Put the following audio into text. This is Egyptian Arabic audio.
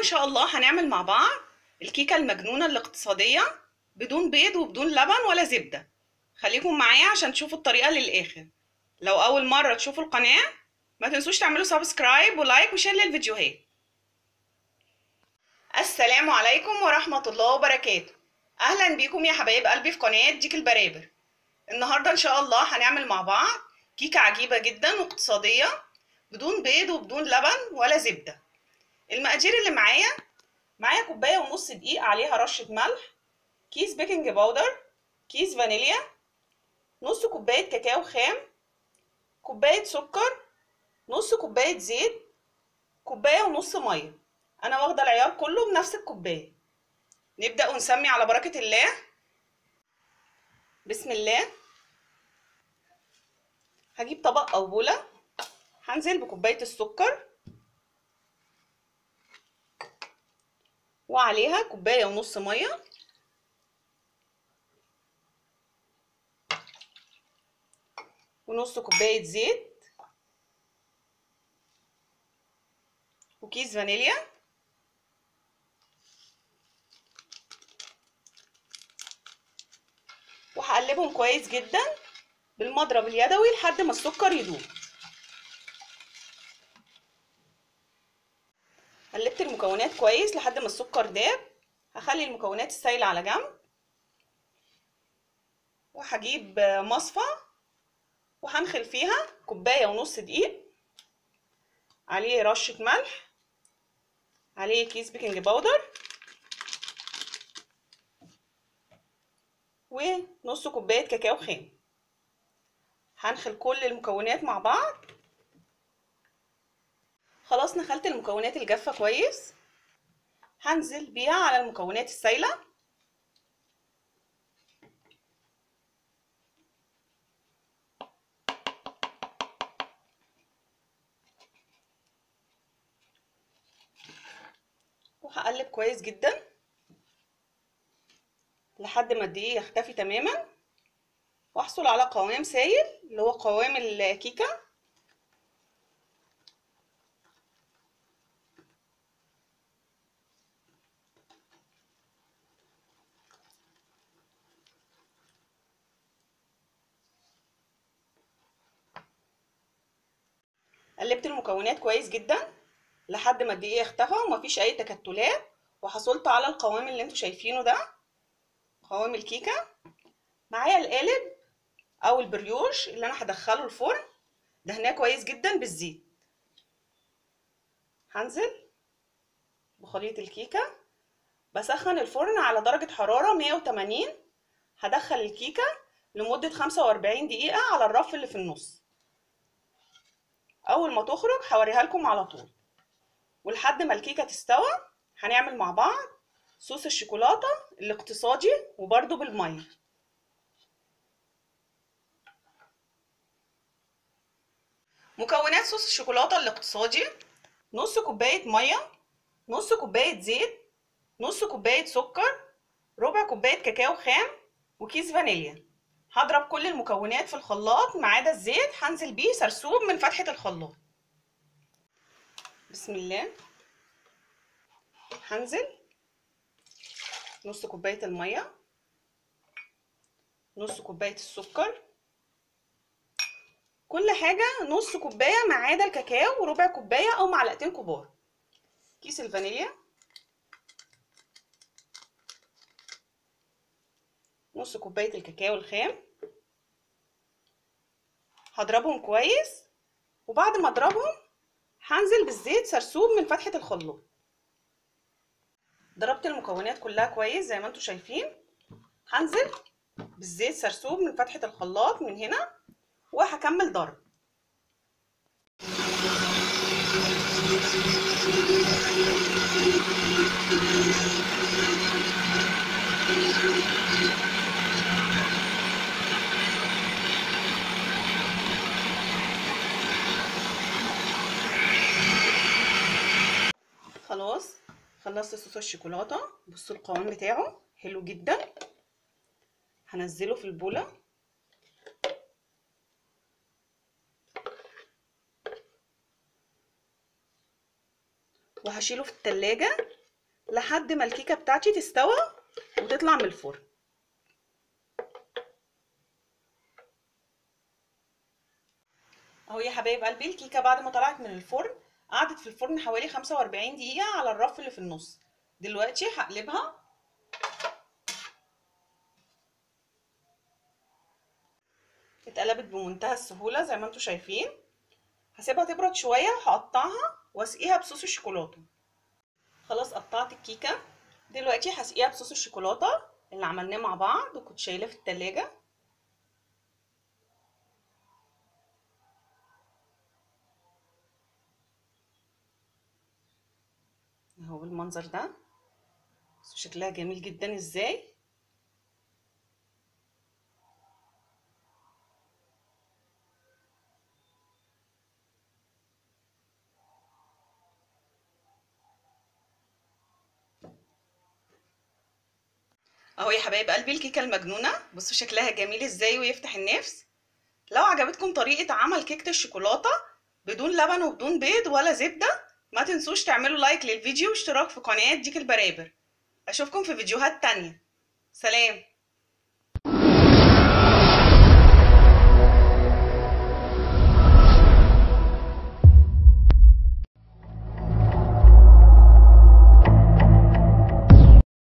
شاء الله هنعمل مع بعض الكيكة المجنونة الاقتصادية بدون بيض وبدون لبن ولا زبدة خليكم معايا عشان تشوفوا الطريقة للآخر لو أول مرة تشوفوا القناة ما تنسوش تعملوا سبسكرايب ولايك وشير للفيديوهات السلام عليكم ورحمة الله وبركاته أهلا بيكم يا حبايب قلبي في قناة ديك البرابر النهاردة إن شاء الله هنعمل مع بعض كيكة عجيبة جدا واقتصادية بدون بيض وبدون لبن ولا زبدة المقادير اللي معايا معايا كوباية ونص دقيق عليها رشة ملح كيس بيكنج باودر كيس فانيليا نص كوباية كاكاو خام كوباية سكر نص كوباية زيت كوباية ونص مية أنا واخدة العيار كله بنفس الكوباية نبدأ ونسمي على بركة الله بسم الله هجيب طبق أو بولة هنزل بكوباية السكر وعليها كوباية ونص مية ونص كوباية زيت وكيس فانيليا وهقلبهم كويس جدا بالمضرب اليدوي لحد ما السكر يدوب قلبت المكونات كويس لحد ما السكر داب هخلي المكونات السايلة على جنب وهجيب مصفى وهنخل فيها كوباية ونص دقيق عليه رشة ملح عليه كيس بيكنج باودر ونص كوباية كاكاو خام هنخل كل المكونات مع بعض خلاص نخلت المكونات الجافة كويس هنزل بيها على المكونات السايلة وهقلب كويس جدا لحد ما الدقيق يختفي تماما واحصل على قوام سايل اللي هو قوام الكيكه قلبت المكونات كويس جدا لحد ما الدقيق اختفى ومفيش اي تكتلات وحصلت على القوام اللي انتوا شايفينه ده قوام الكيكه معايا القالب او البريوش اللي انا هدخله الفرن دهناه كويس جدا بالزيت هنزل بخليط الكيكه بسخن الفرن على درجه حراره 180 هدخل الكيكه لمده 45 دقيقه على الرف اللي في النص اول ما تخرج هوريها لكم على طول ولحد ما الكيكه تستوى هنعمل مع بعض صوص الشوكولاته الاقتصادي وبرده بالميه مكونات صوص الشوكولاته الاقتصادي نص كوبايه ميه نص كوبايه زيت نص كوبايه سكر ربع كوبايه كاكاو خام وكيس فانيليا هضرب كل المكونات في الخلاط ما عدا الزيت هنزل بيه سرسوب من فتحه الخلاط بسم الله هنزل نص كوبايه الميه نص كوبايه السكر كل حاجه نص كوبايه ما عدا الكاكاو وربع كوبايه او معلقتين كبار كيس الفانيليا نص كوبايه الكاكاو الخام هضربهم كويس وبعد ما اضربهم هنزل بالزيت سرسوب من فتحه الخلاط ضربت المكونات كلها كويس زي ما انتم شايفين هنزل بالزيت سرسوب من فتحه الخلاط من هنا وهكمل ضرب خلاص خلصت صوص الشوكولاته بصوا القوام بتاعه حلو جدا هنزله في البوله وهشيله في التلاجة لحد ما الكيكة بتاعتي تستوى وتطلع من الفرن اهو يا حبايب قلبي الكيكة بعد ما طلعت من الفرن قعدت في الفرن حوالي 45 دقيقة على الرف اللي في النص دلوقتي هقلبها اتقلبت بمنتهى السهولة زي ما انتوا شايفين هسيبها تبرد شوية وهقطعها واسقيها بصوص الشوكولاتة خلاص قطعت الكيكة دلوقتي هسقيها بصوص الشوكولاتة اللي عملناه مع بعض وكنت شايلاه في التلاجة اهو بالمنظر ده بصوا شكلها جميل جدا ازاي اهو يا حبايب قلبي الكيكه المجنونه بصوا شكلها جميل ازاي ويفتح النفس لو عجبتكم طريقه عمل كيكه الشوكولاته بدون لبن وبدون بيض ولا زبده ما تنسوش تعملوا لايك للفيديو واشتراك في قناه ديك البرابر اشوفكم في فيديوهات تانية سلام